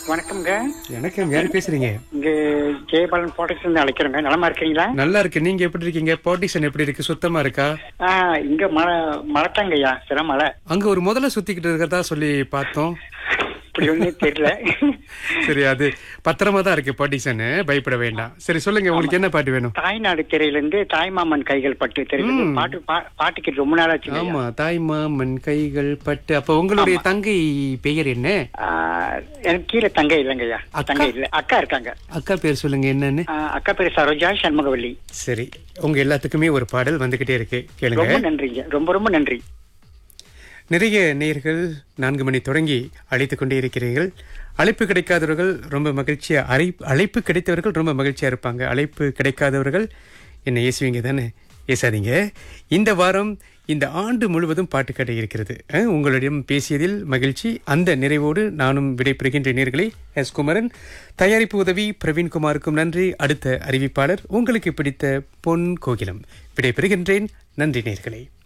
வணக்கம்ங்க வணக்கம் யாரு பேசுறீங்க இங்க ஜெயபாலன் ப்ராடக்ட்ஸ் இருந்து அழைக்கிறோங்க நலமா இருக்கீங்களா நல்லா இருக்கு நீங்க எப்படி இருக்கீங்க பாட்டிஷன் எப்படி இருக்கு சுத்தமா இருக்கா ஆ இங்க மழை மழைத்தாங்கய்யா சில மழை அங்க ஒரு முதல்ல சுத்திக்கிட்டு இருக்கிறதா சொல்லி பார்த்தோம் இப்படி ஒன்றும் தெரியல சரி அது பத்திரமா தான் இருக்கு பாட்டிஷன் பயப்பட வேண்டாம் சரி சொல்லுங்க உங்களுக்கு என்ன பாட்டு வேணும் தாய்நாடு திரையில இருந்து தாய்மாமன் கைகள் பட்டு தெரியுது பாட்டு பா- பாட்டுக்கு ரொம்ப நாள் ஆச்சு ஆமா தாய் மாமன் கைகள் பட்டு அப்ப உங்களுடைய தங்கை பெயர் என்ன எனக்கு கீழே தங்கை இல்லைங்கய்யா அக்கா? தங்கை இல்ல அக்கா இருக்காங்க அக்கா பேர் சொல்லுங்க என்னன்னு ஆ, அக்கா பேரு சரோஜா சண்முகவல்லி சரி உங்க எல்லாத்துக்குமே ஒரு பாடல் வந்துகிட்டே இருக்கு கேளுங்க ரொம்ப நன்றிங்க ரொம்ப ரொம்ப நன்றி நிறைய நேயர்கள் நான்கு மணி தொடங்கி அழைத்துக் கொண்டே இருக்கிறீர்கள் அழைப்பு கிடைக்காதவர்கள் ரொம்ப மகிழ்ச்சியா அழை அழைப்பு கிடைத்தவர்கள் ரொம்ப மகிழ்ச்சியா இருப்பாங்க அழைப்பு கிடைக்காதவர்கள் என்ன ஏசுவீங்க தானே ஏசாதீங்க இந்த வாரம் இந்த ஆண்டு முழுவதும் பாட்டுக்கடை இருக்கிறது அஹ், உங்களிடம் பேசியதில் மகிழ்ச்சி அந்த நிறைவோடு நானும் விடைபெறுகின்ற நேர்களை எஸ் குமரன் தயாரிப்பு உதவி பிரவீன்குமாருக்கும் நன்றி அடுத்த அறிவிப்பாளர் உங்களுக்கு பிடித்த பொன் கோகிலம் விடைபெறுகின்றேன் நன்றி நேர்களே